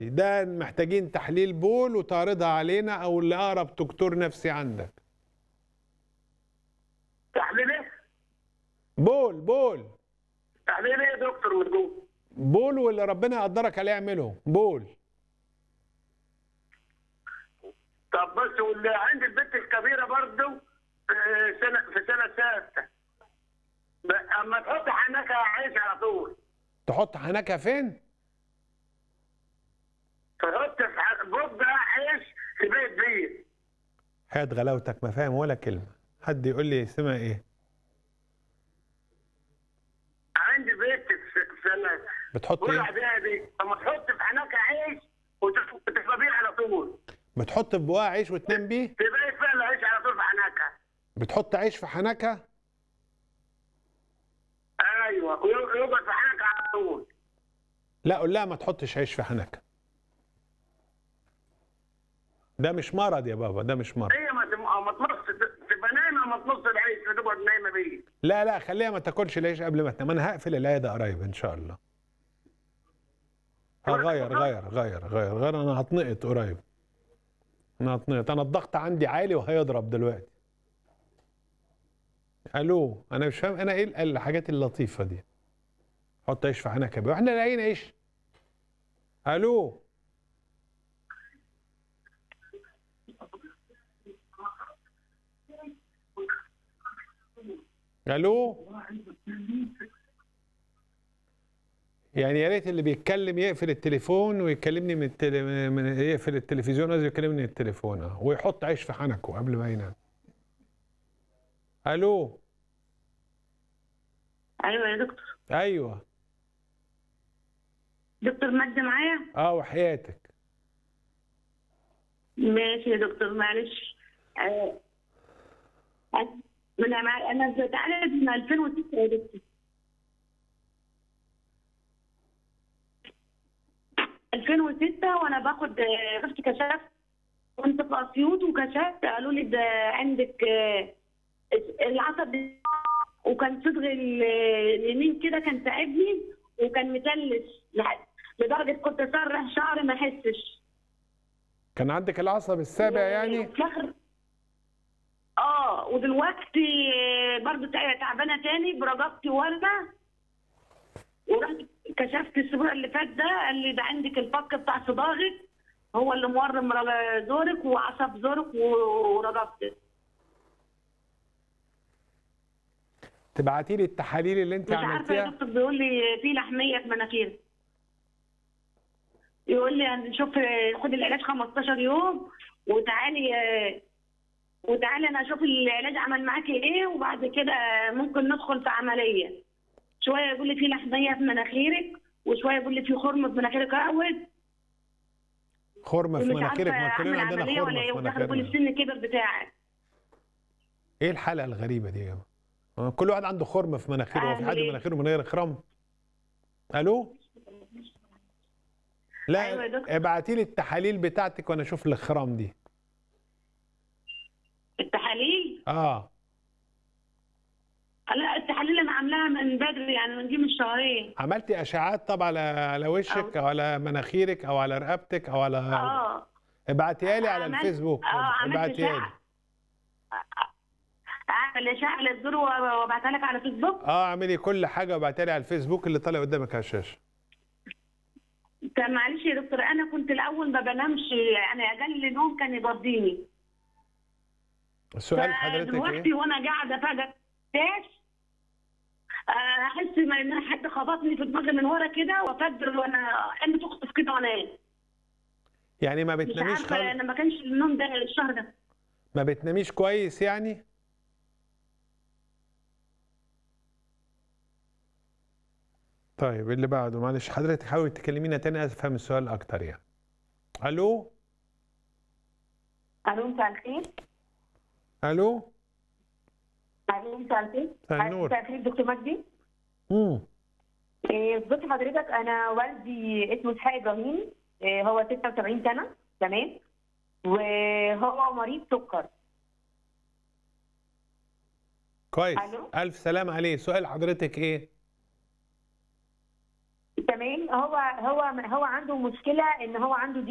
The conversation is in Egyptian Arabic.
ده محتاجين تحليل بول وتعرضها علينا او لاقرب دكتور نفسي عندك تحليل ايه؟ بول بول تحليل ايه يا دكتور وتقول؟ بول واللي ربنا يقدرك عليه اعمله بول طب بس واللي عند البنت الكبيره برضه في سنه في سنه سادسه ب- اما تحط حنكه عيش على طول تحط حنكها فين تحط في ح- بوب عيش في بيت بيت هات غلاوتك ما فاهم ولا كلمه حد يقول لي اسمها ايه عندي بيت في في سنه بتحط اولى ايه اعدادي اما تحط في حنكه عيش وتف- وتفضيه على طول بتحط في بقها عيش وتنام بيه في بيت فعلا عيش على طول في حنكه بتحط عيش في حنكها ايوه ويقعد في حنكه على طول لا قول لها ما تحطش عيش في حنكها ده مش مرض يا بابا ده مش مرض هي ما تم- ما تمص تبقى نايمه ما تمص العيش وتقعد نايمه بيه لا لا خليها ما تاكلش العيش قبل ما تنام انا هقفل العياده قريب ان شاء الله هغير غير غير غير غير انا هتنقط قريب انا هتنقط انا الضغط عندي عالي وهيضرب دلوقتي الو انا مش فاهم انا ايه الحاجات اللطيفه دي حط عيش في حنكه واحنا لاقيين عيش الو الو يعني يا ريت اللي بيتكلم يقفل التليفون ويكلمني من, التل... من يقفل التلفزيون قصدي يكلمني من التليفون اه ويحط عيش في حنكه قبل ما ينام الو ايوه يا دكتور ايوه دكتور مجدي معايا اه وحياتك ماشي يا دكتور معلش آه، آه، انا مع... انا بتعالج من 2006 يا دكتور 2006 وانا باخد آه، رحت كشفت كنت في اسيوط وكشفت قالوا لي ده عندك آه، العصب وكان صدغ ال- اليمين كده كان تعبني وكان متلش لح- لدرجه كنت اسرح شعري ما احسش كان عندك العصب السابع يعني وفي الآخر- اه ودلوقتي برضه تع- تعبانه تاني برجبتي ورمه ورحت كشفت الاسبوع اللي فات ده قال لي ده عندك الفك بتاع صداغك هو اللي مورم رج- زورك وعصب زورك و- ورجبتك تبعتي لي التحاليل اللي انت مش عارفه يا عملتيها دكتور بيقول لي في لحميه في مناخيري يقول لي هنشوف خد العلاج 15 يوم وتعالي وتعالي انا اشوف العلاج عمل معاكي ايه وبعد كده ممكن ندخل في عمليه شويه يقول لي في لحميه في مناخيرك وشويه يقول لي في خرم في مناخيرك اقعد خرمه في ومش مناخيرك عارفه ما كلنا اعمل عندنا عمليه ولا خرمه ايه في ودخل يقول لي مناخيرنا السن كبر بتاعك ايه الحلقه الغريبه دي يا جماعه آه، كل واحد عنده خرم في مناخيره هو في أعمل حد إيه؟ مناخيره من غير خرم الو لا أيوة يا دكتور. ابعتي لي التحاليل بتاعتك وانا اشوف الخرام دي التحاليل اه لا التحاليل انا عاملاها من بدري يعني من دي من شهرين عملتي اشعاعات طب على على وشك او على مناخيرك او على رقبتك او على اه ابعتيها لي على عملت- الفيسبوك اه عملت ابعتيها لي اشعه اعمل اشعه للدور وابعتها لك على فيسبوك اه اعملي كل حاجه وابعتيها لي على الفيسبوك اللي طالع قدامك على الشاشه طب معلش يا دكتور انا كنت الاول ما بنامش يعني اقل نوم كان يضضيني السؤال حضرتك دلوقتي ايه وانا قاعده فجاه تاش آه، احس ما ان حد خبطني في دماغي من ورا كده وافجر وانا عيني تخطف كده وانا قاعد. يعني ما مش بتناميش عارفه خالص انا ما كانش النوم ده الشهر ده ما بتناميش كويس يعني طيب اللي بعده معلش حضرتك حاول تكلمينا تاني افهم السؤال اكتر يعني الو الو مساء الخير الو الو مساء الخير مساء النور. مساء الخير دكتور مجدي امم إيه، بص حضرتك انا والدي اسمه اسحاق ابراهيم إيه، هو 76 سنه تمام وهو مريض سكر كويس ألو؟ الف سلام عليه سؤال حضرتك ايه تمام هو هو هو عنده مشكله ان هو عنده